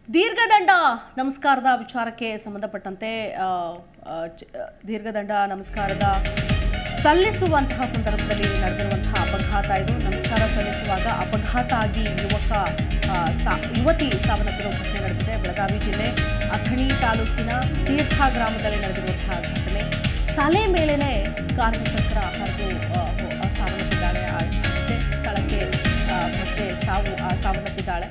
ದೀರ್ಘದಂಡ ನಮಸ್ಕಾರದ ವಿಚಾರಕ್ಕೆ ಸಂಬಂಧಪಟ್ಟಂತೆ ಆ, ಆ, ಚ- ದೀರ್ಘದಂಡ ನಮಸ್ಕಾರದ ಸಲ್ಲಿಸುವಂತಹ ಸಂದರ್ಭದಲ್ಲಿ ನಡೆದಿರುವಂತಹ ಅಪಘಾತ ಇದು ನಮಸ್ಕಾರ ಸಲ್ಲಿಸುವಾಗ ಅಪಘಾತ ಆಗಿ ಯುವಕ ಆ, ಸಾ ಯುವತಿ ಸಾವನ್ನಪ್ಪಿರುವ ಘಟನೆ ನಡೆದಿದೆ ಬೆಳಗಾವಿ ಜಿಲ್ಲೆ ಅಥಣಿ ತಾಲೂಕಿನ ತೀರ್ಥ ಗ್ರಾಮದಲ್ಲಿ ನಡೆದಿರುವಂತಹ ಘಟನೆ ತಲೆ ಮೇಲೇನೆ ಕಾರಿನ ಚಕ್ರ ಹರಿದು ಆ, ಹೋ- ಆ, ಸಾವನ್ನಪ್ಪಿದ್ದಾಳೆ ಆ ಮತ್ತೆ ಸ್ಥಳಕ್ಕೆ ಆ, ಮತ್ತೆ ಸಾವು ಆ, ಸಾವನ್ನಪ್ಪಿದ್ದಾಳೆ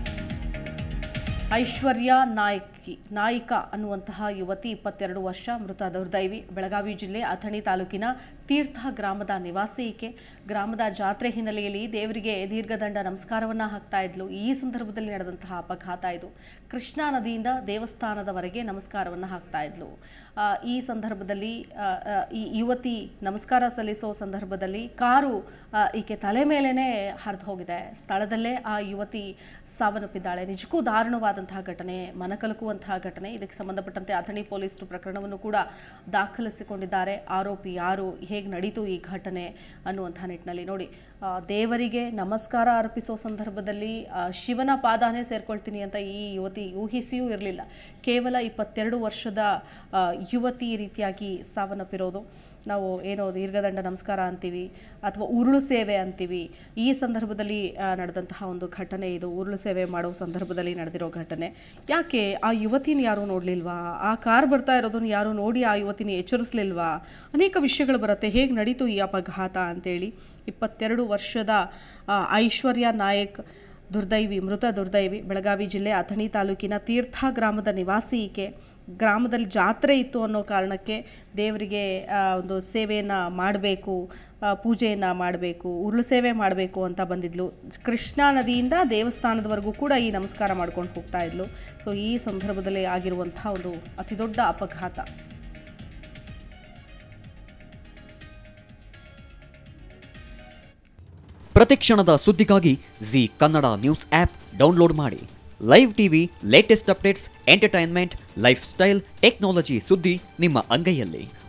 ಐಶ್ವರ್ಯ ನಾಯ್ಕಿ ನಾಯಿಕ ಅನ್ನುವಂತಹ ಯುವತಿ ಇಪ್ಪತ್ತೆರಡು ವರ್ಷ ಮೃತ ದುರ್ದೈವಿ ಬೆಳಗಾವಿ ಜಿಲ್ಲೆ ಅಥಣಿ ತಾಲೂಕಿನ ತೀರ್ಥ ಗ್ರಾಮದ ನಿವಾಸಿ ಈಕೆ ಗ್ರಾಮದ ಜಾತ್ರೆ ಹಿನ್ನೆಲೆಯಲ್ಲಿ ದೇವರಿಗೆ ದೀರ್ಘದಂಡ ನಮಸ್ಕಾರವನ್ನ ಹಾಕ್ತಾ ಇದ್ಲು ಈ ಸಂದರ್ಭದಲ್ಲಿ ನಡೆದಂತಹ ಅಪಘಾತ ಇದು ಕೃಷ್ಣಾ ನದಿಯಿಂದ ದೇವಸ್ಥಾನದವರೆಗೆ ನಮಸ್ಕಾರವನ್ನ ಹಾಕ್ತಾ ಇದ್ಲು ಆ, ಈ ಸಂದರ್ಭದಲ್ಲಿ ಆ, ಆ, ಈ ಯುವತಿ ನಮಸ್ಕಾರ ಸಲ್ಲಿಸೋ ಸಂದರ್ಭದಲ್ಲಿ ಕಾರು ಆ, ಈಕೆ ತಲೆ ಮೇಲೇನೆ ಹರಿದು ಹೋಗಿದೆ ಸ್ಥಳದಲ್ಲೇ ಆ ಯುವತಿ ಸಾವನ್ನಪ್ಪಿದ್ದಾಳೆ ನಿಜಕ್ಕೂ ದಾರುಣವಾದಂತಹ ಘಟನೆ ಮನಕಲಕುವಂತಹ ಘಟನೆ ಇದಕ್ಕೆ ಸಂಬಂಧಪಟ್ಟಂತೆ ಅಥಣಿ ಪೊಲೀಸರು ಪ್ರಕರಣವನ್ನು ಕೂಡ ದಾಖಲಿಸಿಕೊಂಡಿದ್ದಾರೆ ಆರೋಪಿ ಯಾರು ಹೇಗೆ ನಡೀತು ಈ ಘಟನೆ ಅನ್ನುವಂತಹ ನಿಟ್ಟಿನಲ್ಲಿ ನೋಡಿ ಆ, ದೇವರಿಗೆ ನಮಸ್ಕಾರ ಅರ್ಪಿಸೋ ಸಂದರ್ಭದಲ್ಲಿ ಆ, ಶಿವನ ಪಾದಾನೇ ಸೇರ್ಕೊಳ್ತೀನಿ ಅಂತ ಈ ಯುವತಿ ಊಹಿಸಿಯೂ ಇರಲಿಲ್ಲ ಕೇವಲ ಇಪ್ಪತ್ತೆರಡು ವರ್ಷದ ಆ, ಯುವತಿ ಈ ರೀತಿಯಾಗಿ ಸಾವನ್ನಪ್ಪಿರೋದು ನಾವು ಏನೋ ದೀರ್ಘದಂಡ ನಮಸ್ಕಾರ ಅಂತೀವಿ ಅಥವಾ ಉರುಳು ಸೇವೆ ಅಂತೀವಿ ಈ ಸಂದರ್ಭದಲ್ಲಿ ಆ, ನಡೆದಂತಹ ಒಂದು ಘಟನೆ ಇದು ಉರುಳು ಸೇವೆ ಮಾಡೋ ಸಂದರ್ಭದಲ್ಲಿ ನಡೆದಿರೋ ಘಟನೆ ಯಾಕೆ ಆ ಯುವತಿನ ಯಾರೂ ನೋಡಲಿಲ್ವಾ ಆ ಕಾರ್ ಬರ್ತಾ ಇರೋದನ್ನು ಯಾರು ನೋಡಿ ಆ ಯುವತಿನ ಎಚ್ಚರಿಸಲಿಲ್ವಾ ಅನೇಕ ವಿಷಯಗಳು ಬರುತ್ತೆ ಹೇಗೆ ನಡೀತು ಈ ಅಪಘಾತ ಅಂತೇಳಿ ಇಪ್ಪತ್ತೆರಡು ವರ್ಷದ ಆ, ಐಶ್ವರ್ಯ ನಾಯಕ್ ದುರ್ದೈವಿ ಮೃತ ದುರ್ದೈವಿ ಬೆಳಗಾವಿ ಜಿಲ್ಲೆ ಅಥಣಿ ತಾಲೂಕಿನ ತೀರ್ಥ ಗ್ರಾಮದ ನಿವಾಸಿ ಈಕೆ ಗ್ರಾಮದಲ್ಲಿ ಜಾತ್ರೆ ಇತ್ತು ಅನ್ನೋ ಕಾರಣಕ್ಕೆ ದೇವರಿಗೆ ಆ, ಒಂದು ಸೇವೆಯನ್ನು ಮಾಡಬೇಕು ಪೂಜೆಯನ್ನು ಮಾಡಬೇಕು ಉರುಳು ಸೇವೆ ಮಾಡಬೇಕು ಅಂತ ಬಂದಿದ್ಲು ಕೃಷ್ಣಾ ನದಿಯಿಂದ ದೇವಸ್ಥಾನದವರೆಗೂ ಕೂಡ ಈ ನಮಸ್ಕಾರ ಮಾಡ್ಕೊಂಡು ಹೋಗ್ತಾ ಇದ್ಲು ಸೊ ಈ ಸಂದರ್ಭದಲ್ಲಿ ಆಗಿರುವಂಥ ಒಂದು ಅತಿದೊಡ್ಡ ಅಪಘಾತ ಪ್ರತಿಕ್ಷಣದ ಸುದ್ದಿಗಾಗಿ Zee Kannada news app download ಮಾಡಿ live TV latest updates entertainment lifestyle technology ಸುದ್ದಿ ನಿಮ್ಮ ಅಂಗೈಯಲ್ಲಿ